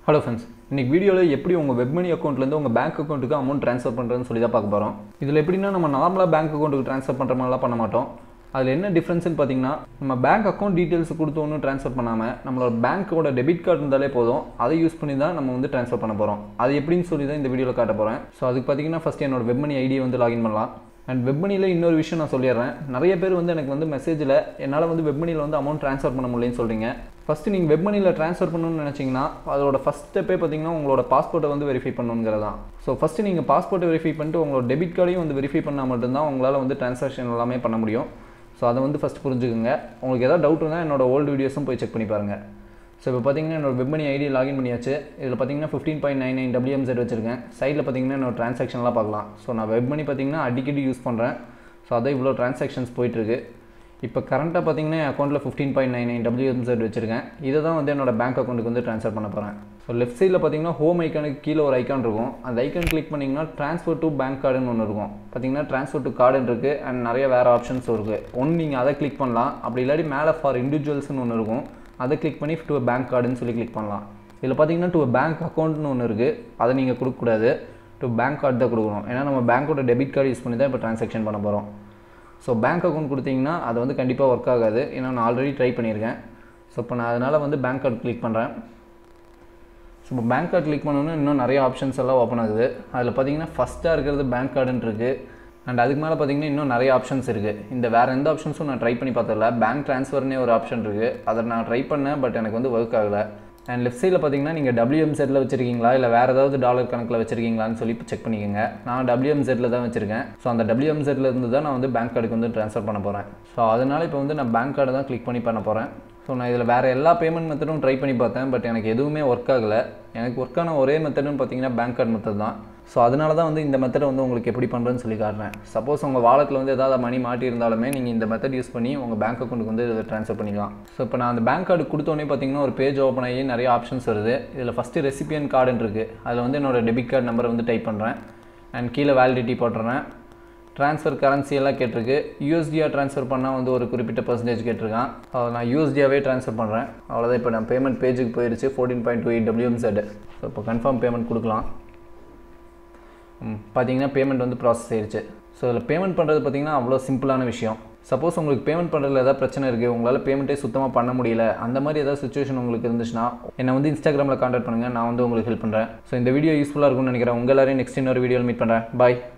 hello friends இன்னைக்கு வீடியோவில் எப்படி உங்கள் வெப்மனி அக்கௌண்ட்லேருந்து உங்கள் பேங்க் அக்கௌண்ட்டுக்கு அமௌண்ட் ட்ரான்ஸ்ஃபர் பண்ணுறதுன்னு சொல்லி தான் பார்க்க போகிறோம் இதில் எப்படின்னா நம்ம நார்மலாக பேங்க் அக்கௌண்ட்டுக்கு ட்ரான்ஸ்ஃபர் பண்ணுற மாதிரிலாம் பண்ண மாட்டோம் அதில் என்ன டிஃப்ரென்ஸ்னு பார்த்தீங்கன்னா நம்ம பேங்க் அக்கௌண்ட் டீட்டெயில்ஸ் கொடுத்து ஒன்றும் ட்ரான்ஸ்ஃபர் பண்ணாமல் நம்மளோட பேங்க்கோட டெபிட் கார்டு இருந்தாலே போதும் அதை யூஸ் பண்ணி தான் நம்ம வந்து ட்ரான்ஸ்ஃபர் பண்ண போகிறோம் அது எப்படின்னு சொல்லி தான் இந்த வீடியோவில் காட்ட போகிறேன் ஸோ அதுக்கு பார்த்தீங்கன்னா ஃபஸ்ட் என்னோட வெப்மனி ஐடியை வந்து லாகின் பண்ணலாம் அண்ட் வெப்மனியில் இன்னொரு விஷயம் நான் சொல்லிடுறேன் நிறைய பேர் வந்து எனக்கு வந்து மெசேஜில் என்னால் வந்து வெப்மனியில் வந்து அமௌண்ட் ட்ரான்ஸ்ஃபர் பண்ண முடியலன்னு சொல்கிறீங்க ஃபஸ்ட்டு நீங்கள் வெப்மனியில் ட்ரான்ஸ்ஃபர் பண்ணணும்னு நினச்சிங்கன்னா அதோட ஃபஸ்ட் ஸ்டெப்பே பார்த்தீங்கன்னா உங்களோட பாஸ்போர்ட்டை வந்து வெரிஃபை பண்ணணுங்கிறதான் ஸோ ஃபஸ்ட்டு நீங்கள் பாஸ்போர்ட்டை வெரிஃபை பண்ணிட்டு உங்களோட டெபிட் கார்டையும் வந்து வெரிஃபை பண்ணால் மட்டும்தான் உங்களால் வந்து ட்ரான்சாக்ஷன் எல்லாமே பண்ண முடியும் ஸோ அதை வந்து ஃபஸ்ட் புரிஞ்சுக்குங்க உங்களுக்கு ஏதாவது டவுட் இருந்தால் என்னோட ஓல்டு வீடியோஸும் போய் செக் பண்ணி பாருங்கள் ஸோ இப்போ பார்த்தீங்கன்னா என்னோட வெப்மனி ஐடி லாகின் பண்ணியாச்சு இதில் பார்த்தீங்கன்னா fifteen point nine nine WM set வச்சிருக்கேன் சைடில் பார்த்தீங்கன்னா என்னோட ட்ரான்சாக்ஷன்லாம் பார்க்கலாம் ஸோ நான் வெப்மனி பார்த்தீங்கன்னா அடிக்கடி யூஸ் பண்ணுறேன் ஸோ அதான் இவ்வளோ ட்ரான்சாக்ஷன்ஸ் போயிட்டுருக்கு இப்போ கரண்ட்டாக பார்த்தீங்கன்னா என் அக்கௌண்ட்டில் fifteen point nine nine WM set வச்சிருக்கேன் இதை தான் வந்து என்னோட பேங்க் அக்கௌண்ட்டுக்கு வந்து ட்ரான்ஸ்ஃபர் பண்ண போகிறேன் ஸோ லெஃப்ட் சைடில் பார்த்தீங்கன்னா ஹோம் ஐக்கானுக்கு கீழே ஒரு ஐக்கான் இருக்கும் அந்த ஐக்கான் கிளிக் பண்ணிங்கன்னா ட்ரான்ஸ்ஃபர் டு பேங்க் கார்டுன்னு ஒன்று இருக்கும் பார்த்தீங்கன்னா ட்ரான்ஸ்ஃபர் டு கார்டுன்னு இருக்குது அண்ட் நிறைய வேறு ஆப்ஷன்ஸும் இருக்குது ஒன்று நீங்கள் அதை கிளிக் பண்ணலாம் அப்படி இல்லாட்டி மேலே ஃபார் இண்டிவிஜுவல்ஸ்னு ஒன்று இருக்கும் அதை கிளிக் பண்ணி டு பேங்க் கார்டுன்னு சொல்லி கிளிக் பண்ணலாம் இதில் பார்த்தீங்கன்னா டு பேங்க் அக்கௌண்ட்னு ஒன்று இருக்குது அதை நீங்கள் கொடுக்கக்கூடாது டு பேங்க் கார்டு தான் கொடுக்கணும் ஏன்னா நம்ம பேங்க்கோட டெபிட் கார்டு யூஸ் பண்ணி தான் இப்போ ட்ரான்சாக்ஷன் பண்ண போகிறோம் ஸோ பேங்க் அக்கௌண்ட் கொடுத்தீங்கன்னா அது வந்து கண்டிப்பாக ஒர்க் ஆகாது ஏன்னா நான் ஆல்ரெடி ட்ரை பண்ணியிருக்கேன் ஸோ இப்போ நான் அதனால் வந்து பேங்க் கார்டு கிளிக் பண்ணுறேன் ஸோ இப்போ பேங்க் கார்டு கிளிக் பண்ணோன்னா இன்னும் நிறைய ஆப்ஷன்ஸ் எல்லாம் ஓப்பன் ஆகுது அதில் பார்த்தீங்கன்னா ஃபஸ்ட்டாக இருக்கிறது பேங்க் கார்டுன்னு இருக்குது அண்ட் அதுக்கு மேலே பார்த்தீங்கன்னா இன்னும் நிறைய ஆப்ஷன்ஸ் இருக்குது இந்த வேறு எந்த ஆப்ஷன்ஸும் நான் ட்ரை பண்ணி பார்த்ததில்ல பேங்க் ட்ரான்ஸ்ஃபர்னே ஒரு ஆப்ஷன் இருக்குது அதை நான் ட்ரை பண்ணேன் பட் எனக்கு வந்து ஒர்க் ஆகலை அண்ட் லெஃப்ட் சைடில் பார்த்தீங்கன்னா நீங்கள் டபிள்யூஎம்செட்டில் வச்சிருக்கீங்களா இல்லை வேறு ஏதாவது டாலர் கணக்கில் வச்சிருக்கீங்களான்னு சொல்லி செக் பண்ணிக்கோங்க நான் டபிள்யூஎம்செட்டில் தான் வச்சிருக்கேன் ஸோ அந்த டபிள்யூஎம்செட்டில் இருந்து தான் நான் வந்து பேங்க் கார்டுக்கு வந்து ட்ரான்ஸ்ஃபர் பண்ண போகிறேன் ஸோ அதனால் இப்போ வந்து நான் பேங்க் கார்டு தான் கிளிக் பண்ணி பண்ண போகிறேன் ஸோ நான் இதில் வேறு எல்லா பேமெண்ட் மெத்தடும் ட்ரை பண்ணி பார்த்தேன் பட் எனக்கு எதுவுமே ஒர்க் ஆகலை எனக்கு ஒர்க் ஆன ஒரே மெத்தடுன்னு பார்த்தீங்கன்னா பேங்க் கார்டு மெத்தட் தான் ஸோ அதனால தான் வந்து இந்த மெத்தடை வந்து உங்களுக்கு எப்படி பண்ணுறேன்னு சொல்லி காட்டுறேன் சப்போஸ் உங்கள் வாலெட்டில் வந்து ஏதாவது மணி மாட்டி இருந்தாலுமே நீங்கள் இந்த மெத்தட் யூஸ் பண்ணி உங்கள் பேங்க் அக்கௌண்ட்டுக்கு வந்து இதை ட்ரான்ஸ்ஃபர் பண்ணிக்கலாம் ஸோ இப்போ நான் அந்த பேங்க் கார்டு கொடுத்தோன்னே பார்த்தீங்கன்னா ஒரு பேஜ் ஓப்பன் ஆகி நிறைய ஆப்ஷன்ஸ் வருது இதில் ஃபஸ்ட்டு ரெசிபியன் கார்டுன்னு இருக்குது அதில் வந்து என்னோட டெபிட் கார்டு நம்பரை வந்து டைப் பண்ணுறேன் அண்ட் கீழே வேலிடிட்டி போட்டுறேன் ட்ரான்ஸ்ஃபர் கரன்சி எல்லாம் கேட்டிருக்கு யூஎஸ்டியாக ட்ரான்ஸ்ஃபர் பண்ணால் வந்து ஒரு குறிப்பிட்ட பர்சன்டேஜ் கேட்டிருக்கான் அதை நான் யூஎஸ்டியாகவே ட்ரான்ஸ்ஃபர் பண்ணுறேன் அவ்வளோதான் இப்போ நான் பேமெண்ட் பேஜுக்கு போயிருச்சு fourteen point two eight WM set so இப்போ கன்ஃபார்ம் பேமெண்ட் கொடுக்கலாம் பார்த்தீங்கன்னா பேமெண்ட் வந்து ப்ராசஸ் ஆயிடுச்சு ஸோ இதில் பேமெண்ட் பண்ணுறது பார்த்தீங்கன்னா அவ்வளோ சிம்பிளான விஷயம் சப்போஸ் உங்களுக்கு பேமெண்ட் பண்ணுறதுல ஏதாவது பிரச்சனை இருக்குது உங்களால் பேமெண்ட்டே சுத்தமாக பண்ண முடியல அந்த மாதிரி ஏதாவது சுச்சுவேஷன் உங்களுக்கு இருந்துச்சுன்னா என்னை வந்து இன்ஸ்டாகிராமில் கான்டாக்ட் பண்ணுங்கள் நான் வந்து உங்களுக்கு ஹெல்ப் பண்ணுறேன் ஸோ இந்த வீடியோ யூஸ்ஃபுல்லாக இருக்கும்னு நினைக்கிறேன் உங்கள் எல்லாரையும் நெக்ஸ்ட் இன்னொரு வீடியோவில் மீட் பண்ணுறேன் பாய்